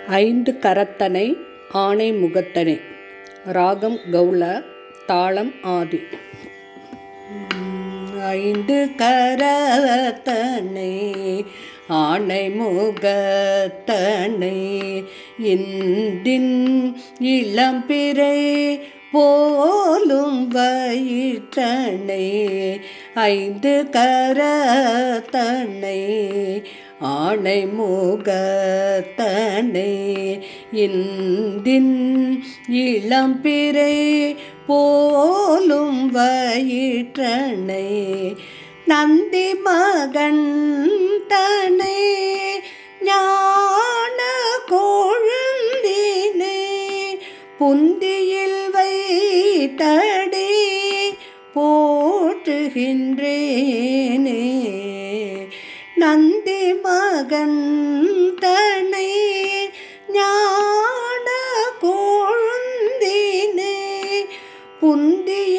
ஐந்து கரத்தனை ஆனை முகத்தனை ராகம் கௌள தாளம் ஆதி ஐந்து கரத்தனை ஆனை முகத்தனை இந்தின் இளம்பிறை போலும் வயிற்றனை ஐந்து கரத்தனை ஆணை முகத்தனை இந்தின் இளம்பிறை போலும் வயிற்றனை நந்தி மகன் தனை ஞான கொழுந்தினை புந்தியில் வைத்தடி போற்றுகின்றேனே நந்தி மகன் தனை ஞான கொழுந்தினை புந்திய